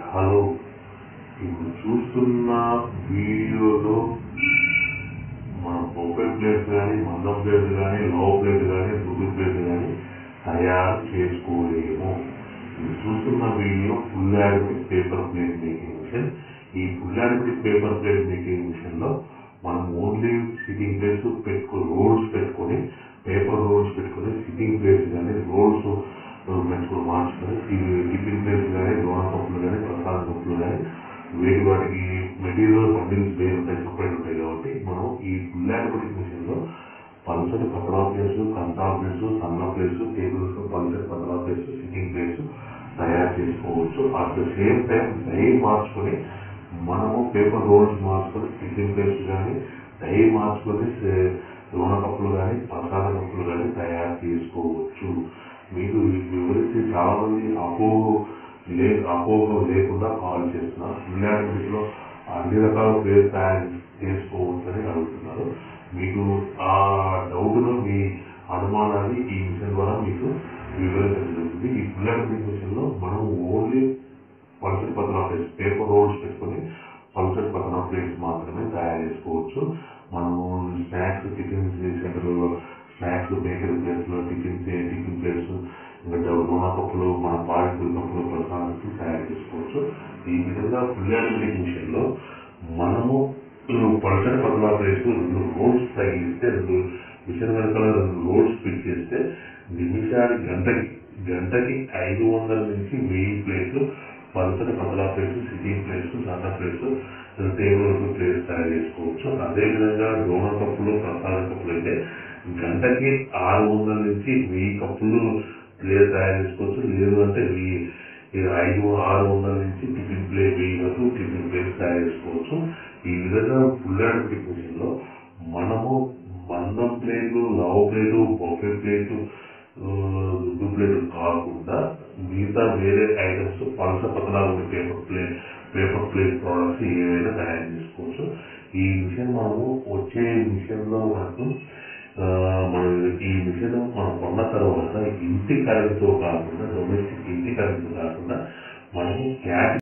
hello ఇప్పుడు చూస్తున్న వీడియోలో మన ఓపెన్ ప్లేస్ కానీ మందం ప్లేస్ కానీ లో ప్లేస్ కానీ దుడ్డు ప్లేస్ కానీ తయారు చేసుకోలేము ఇది చూస్తున్న video full automatic paper plate making machine ఈ full automatic paper plate making machine లో మనం ఓన్లీ సిట్టింగ్ ప్లేస్ పెట్టుకో రోల్స్ పెట్టుకొని పేపర్ రోల్స్ పెట్టుకొని సిట్టింగ్ ప్లేస్ కానీ రోల్స్ పెట్టుకొని మార్చుకొని టిఫిన్ ప్లేస్ కానీ లోన కప్పులు కానీ ప్రసాద కప్పులు కానీ వేటి వాటికి మెటీరియల్ బండిల్స్ వేరు ఉంటాయి సపరేట్ ఉంటాయి కాబట్టి మనం ఈ ఫుల్ యాడమిక్ మిషన్ లో పల్సటి పతలా ప్లేస్ కంతా ప్లేస్ సన్న ప్లేస్ టేబుల్స్ పల్సటి పతలా ప్లేస్ సిట్టింగ్ ప్లేస్ తయారు చేసుకోవచ్చు at the same time die మార్చుకొని మనము పేపర్ రోల్స్ మార్చుకొని సిట్టింగ్ ప్లేస్ కానీ డై మార్చుకొని సే- లోన కప్పులు కానీ ప్రసాద కప్పులు కానీ తయారు చేసుకోవచ్చు మీకు ఈ వివరించి చాలా మంది అపోహ లే అపోహ లేకుండా కాల్ చేస్తున్నారు ఫుల్ లో అన్ని రకాల ప్లేస్ తయారు చేసుకోవచ్చని అడుగుతున్నారు మీకు ఆ డౌట్ను మీ అనుమానాన్ని ఈ మిషన్ ద్వారా మీకు వివరించడం జరుగుతుంది ఈ ఫుల్ మిషన్ లో మనం ఓన్లీ పల్సర్ పతనా ప్లేస్ పేపర్ రోల్స్ పెట్టుకొని పల్సర్ పతనా ప్లేస్ మాత్రమే తయారు చేసుకోవచ్చు మనము స్నాక్స్ టిఫిన్ సెంటర్లలో స్నాక్స్ బేకరీ ప్లేస్ లో టిఫిన్ టిఫిన్ ప్లేస్ ఇంకా నూనె కప్పులు మన పాలకూర కప్పులు ప్రసాదానికి తయారు చేసుకోవచ్చు ఈ విధంగా ఫుల్ యానిమేటిక్ మిషన్ లో మనము పల్సర్ పతనా ప్లేస్ రెండు రోల్స్ తగిలిస్తే రెండు మిషన్ వెనకాల రెండు రోల్స్ ఫిట్ చేస్తే నిమిషానికి గంటకి గంటకి ఐదు వందల నుంచి వెయ్యి ప్లేట్లు పల్సర్ పతలా ప్లేస్ సిట్టింగ్ ప్లేస్ సన్న ప్లేస్ టేబుల్ ప్లేస్ తయారు చేసుకోవచ్చు అదేవిధంగా డోనర్ కప్పులు ప్రసాద కప్పులు అయితే గంటకి ఆరు వందల నుంచి వెయ్యి కప్పులు ప్లేస్ తయారు చేసుకోవచ్చు లేదు అంటే వెయ్యి ఈ ఐదు ఆరు వందల నుంచి టిఫిన్ ప్లేట్ వెయ్యి వరకు టిఫిన్ ప్లేస్ తయారు చేసుకోవచ్చు ఈ విధంగా ఫుల్ యాడమిక్ మిషన్ లో మనము మందం ప్లేట్లు లవ్ ప్లేటు బొఫే ప్లేటు దుడ్డు ప్లేట్ కాకుండా మిగతా వేరే ఐటమ్స్ పలస పతనాలు ఉండే paper plate paper plate products ఏవైనా తయారు చేసుకోవచ్చు ఈ మిషన్ మనము వచ్చే మిషన్ లో మనకు ఆ, మనం ఈ మిషన్ మనం కొన్న తర్వాత ఇంటి కరెంట్తో కాకుండా డొమెస్టిక్ ఇంటి కరెంట్తో కాకుండా మనము క్యాష్